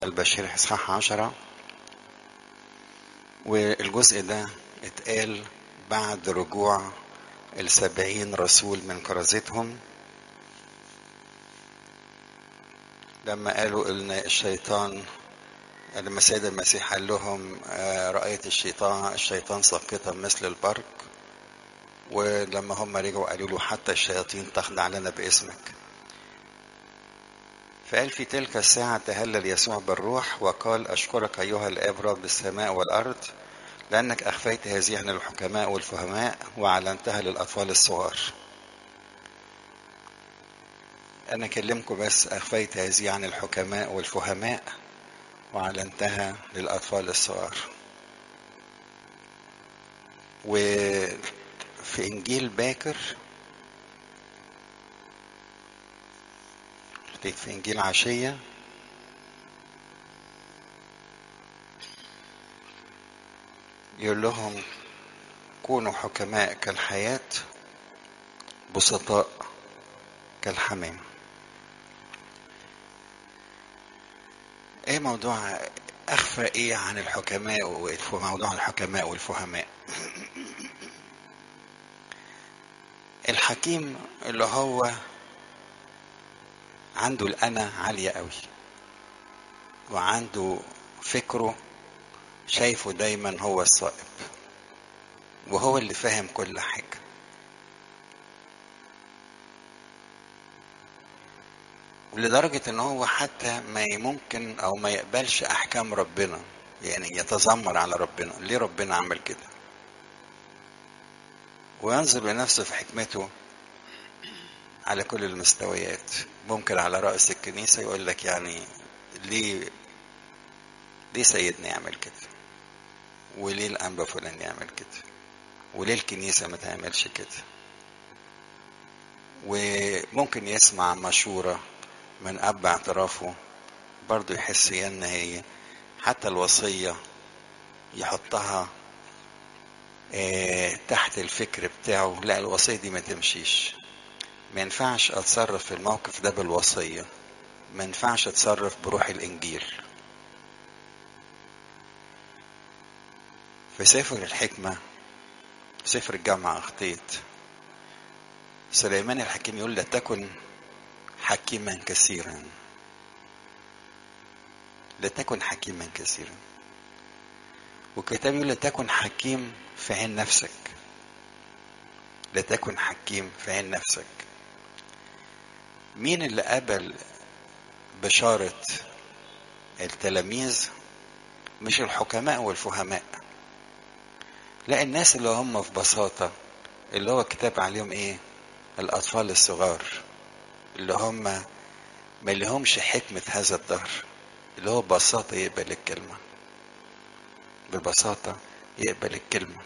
البشير إصحاح عشرة والجزء ده اتقال بعد رجوع السبعين رسول من كرازتهم لما قالوا ان الشيطان لما السيد المسيح قال لهم آه، رأيت الشيطان الشيطان ساقطا مثل البرق ولما هم رجعوا قالوا له حتى الشياطين تخضع لنا باسمك فقال في تلك الساعة تهلل يسوع بالروح وقال أشكرك أيها الآب رب السماء والأرض لأنك أخفيت هذه عن الحكماء والفهماء وأعلنتها للأطفال الصغار أنا أكلمكم بس أخفيت هذه عن الحكماء والفهماء وأعلنتها للأطفال الصغار وفي إنجيل باكر في إنجيل عشية يقول لهم كونوا حكماء كالحياة بسطاء كالحمام ايه موضوع اخفى ايه عن الحكماء وموضوع الحكماء والفهماء الحكيم اللي هو عنده الأنا عالية قوي وعنده فكره شايفه دايما هو الصائب وهو اللي فاهم كل حاجة ولدرجة ان هو حتى ما ممكن او ما يقبلش احكام ربنا يعني يتذمر على ربنا ليه ربنا عمل كده وينظر لنفسه في حكمته على كل المستويات ممكن على رأس الكنيسة يقول لك يعني ليه ليه سيدنا يعمل كده وليه الأنبا فلان يعمل كده وليه الكنيسة ما تعملش كده وممكن يسمع مشورة من أب اعترافه برضه يحس ان هي حتى الوصية يحطها اه تحت الفكر بتاعه لا الوصية دي ما تمشيش ما ينفعش اتصرف في الموقف ده بالوصية ما ينفعش اتصرف بروح الانجيل في سفر الحكمة سفر الجامعة اخطيت سليمان الحكيم يقول لا تكن حكيما كثيرا لا تكن حكيما كثيرا والكتاب يقول لا تكن حكيم في عين نفسك لا تكن حكيم في عين نفسك مين اللي قبل بشارة التلاميذ مش الحكماء والفهماء لا الناس اللي هم في بساطة اللي هو كتاب عليهم ايه الأطفال الصغار اللي هم ما لهمش حكمة هذا الدهر اللي هو ببساطة يقبل الكلمة ببساطة يقبل الكلمة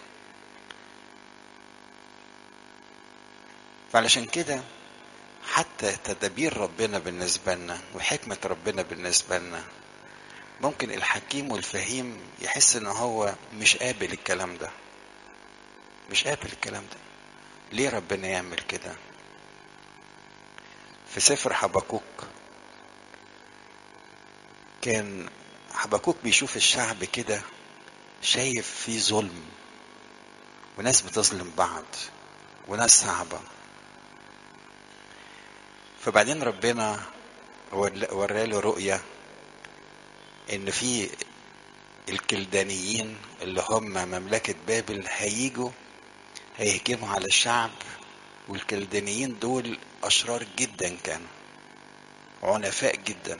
فعلشان كده حتى تدابير ربنا بالنسبة لنا وحكمة ربنا بالنسبة لنا ممكن الحكيم والفهيم يحس ان هو مش قابل الكلام ده مش قابل الكلام ده ليه ربنا يعمل كده في سفر حبكوك كان حبكوك بيشوف الشعب كده شايف فيه ظلم وناس بتظلم بعض وناس صعبة فبعدين ربنا وراله رؤية ان في الكلدانيين اللي هم مملكة بابل هيجوا هيهجموا على الشعب والكلدانيين دول أشرار جدا كانوا عنفاء جدا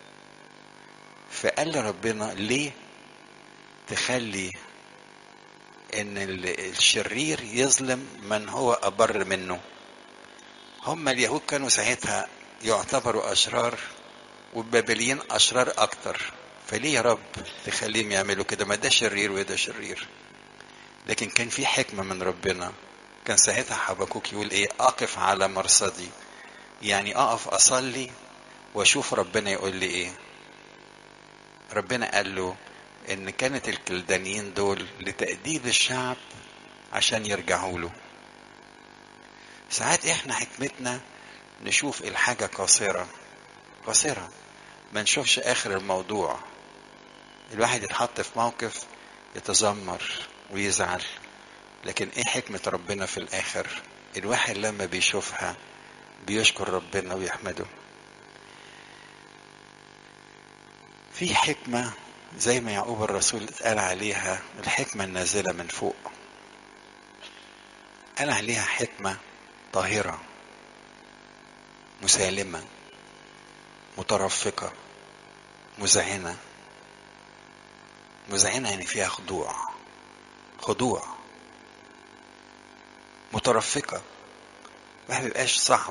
فقال ربنا ليه تخلي ان الشرير يظلم من هو أبر منه هم اليهود كانوا ساعتها يعتبروا أشرار والبابليين أشرار أكتر فليه يا رب تخليهم يعملوا كده ما ده شرير وده شرير لكن كان في حكمة من ربنا كان ساعتها حبكوك يقول ايه اقف على مرصدي يعني اقف اصلي واشوف ربنا يقول لي ايه ربنا قال له ان كانت الكلدانيين دول لتأديب الشعب عشان يرجعوا له ساعات احنا حكمتنا نشوف الحاجة قاصرة قاصرة ما نشوفش اخر الموضوع الواحد يتحط في موقف يتذمر ويزعل لكن ايه حكمة ربنا في الاخر الواحد لما بيشوفها بيشكر ربنا ويحمده في حكمة زي ما يعقوب الرسول قال عليها الحكمة النازلة من فوق قال عليها حكمة طاهرة مسالمة مترفقة مذعنة مذعنة يعني فيها خضوع خضوع مترفقة ما بيبقاش صعب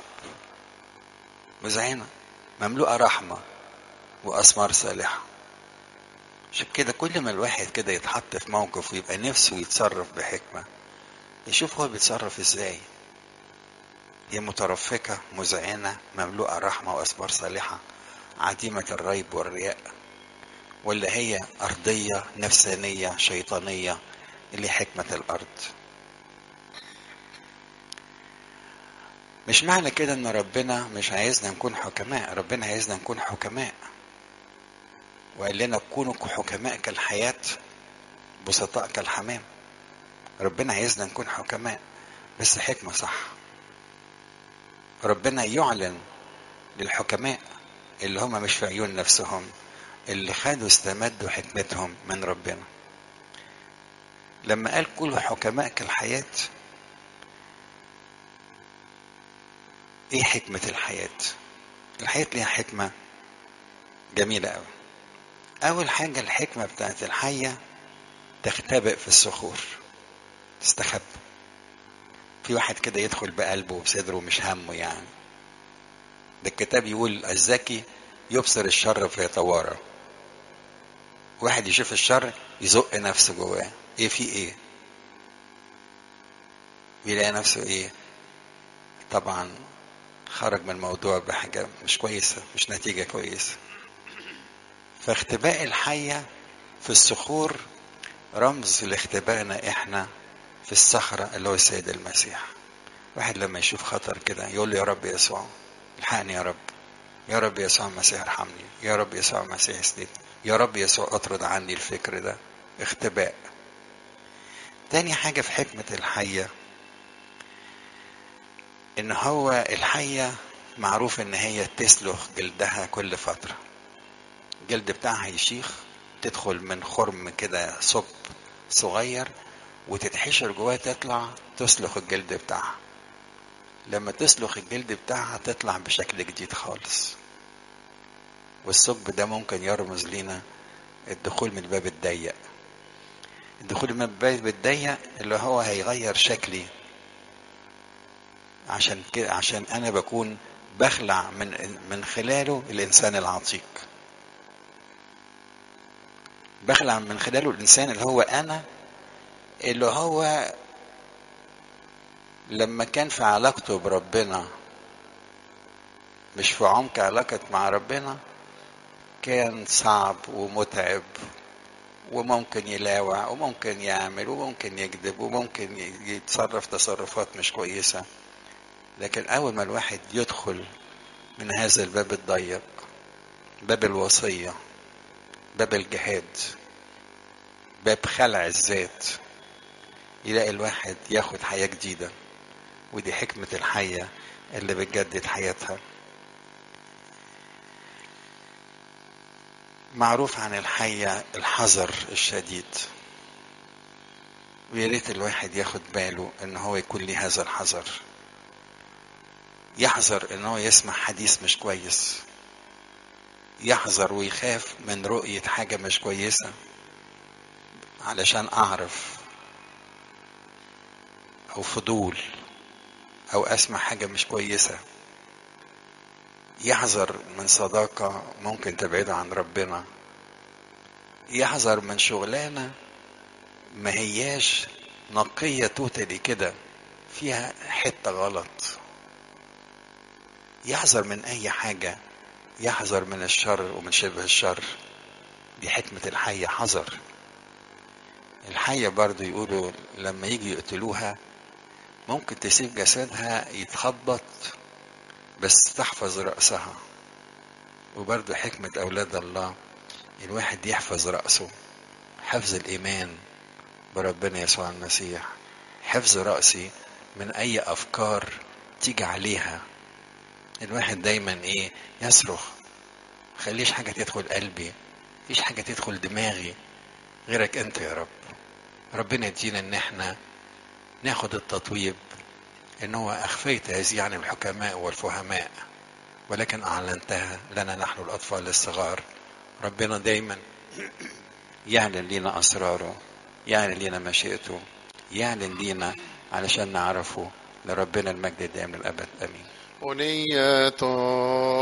مذعنة مملوءة رحمة وأثمار صالحة عشان كده كل ما الواحد كده يتحط في موقف ويبقى نفسه يتصرف بحكمة يشوف هو بيتصرف ازاي هي مترفقة مذعنة مملوءة رحمة وأثمار صالحة عديمة الريب والرياء ولا هي أرضية نفسانية شيطانية اللي حكمة الأرض مش معنى كده ان ربنا مش عايزنا نكون حكماء ربنا عايزنا نكون حكماء وقال لنا كونوا حكماء كالحياة بسطاء كالحمام ربنا عايزنا نكون حكماء بس حكمة صح ربنا يعلن للحكماء اللي هم مش في عيون نفسهم اللي خدوا استمدوا حكمتهم من ربنا لما قال كونوا حكماء كالحياة ايه حكمة الحياة الحياة ليها حكمة جميلة قوي اول حاجة الحكمة بتاعت الحية تختبئ في الصخور تستخبى في واحد كده يدخل بقلبه وبصدره مش همه يعني ده الكتاب يقول الذكي يبصر الشر فيتوارى واحد يشوف الشر يزق نفسه جواه ايه في ايه بيلاقي نفسه ايه طبعا خرج من الموضوع بحاجة مش كويسة مش نتيجة كويسة فاختباء الحية في الصخور رمز لاختبائنا احنا في الصخرة اللي هو السيد المسيح واحد لما يشوف خطر كده يقول له يا رب يسوع الحقني يا رب يا رب يسوع المسيح ارحمني يا رب يسوع المسيح اسندني يا رب يسوع اطرد عني الفكر ده اختباء تاني حاجة في حكمة الحية ان هو الحية معروف ان هي تسلخ جلدها كل فترة الجلد بتاعها يشيخ تدخل من خرم كده صب صغير وتتحشر جواه تطلع تسلخ الجلد بتاعها لما تسلخ الجلد بتاعها تطلع بشكل جديد خالص والثقب ده ممكن يرمز لنا الدخول من الباب الضيق الدخول من الباب الضيق اللي هو هيغير شكلي عشان كده عشان انا بكون بخلع من من خلاله الانسان العتيق بخلع من خلاله الانسان اللي هو انا اللي هو لما كان في علاقته بربنا مش في عمق علاقة مع ربنا كان صعب ومتعب وممكن يلاوع وممكن يعمل وممكن يكذب وممكن يتصرف تصرفات مش كويسة لكن أول ما الواحد يدخل من هذا الباب الضيق باب الوصية باب الجهاد باب خلع الذات يلاقي الواحد ياخد حياة جديدة ودي حكمة الحية اللي بتجدد حياتها معروف عن الحية الحذر الشديد ويا ريت الواحد ياخد باله ان هو يكون ليه هذا الحذر يحذر ان هو يسمع حديث مش كويس يحذر ويخاف من رؤية حاجة مش كويسة علشان اعرف او فضول او اسمع حاجة مش كويسة يحذر من صداقة ممكن تبعده عن ربنا يحذر من شغلانة ما هياش نقية توتالي كده فيها حتة غلط يحذر من اي حاجة يحذر من الشر ومن شبه الشر دي حكمة الحية حذر الحية برضو يقولوا لما يجي يقتلوها ممكن تسيب جسدها يتخبط بس تحفظ رأسها وبرضه حكمة أولاد الله الواحد يحفظ رأسه حفظ الإيمان بربنا يسوع المسيح حفظ رأسي من أي أفكار تيجي عليها الواحد دايما إيه يصرخ خليش حاجة تدخل قلبي مفيش حاجة تدخل دماغي غيرك أنت يا رب ربنا يدينا إن إحنا ناخد التطويب إن هو أخفيت هذه عن الحكماء والفهماء ولكن أعلنتها لنا نحن الأطفال الصغار ربنا دايما يعلن لنا أسراره يعلن لنا مشيئته يعلن لنا علشان نعرفه لربنا المجد دائم للأبد آمين أنية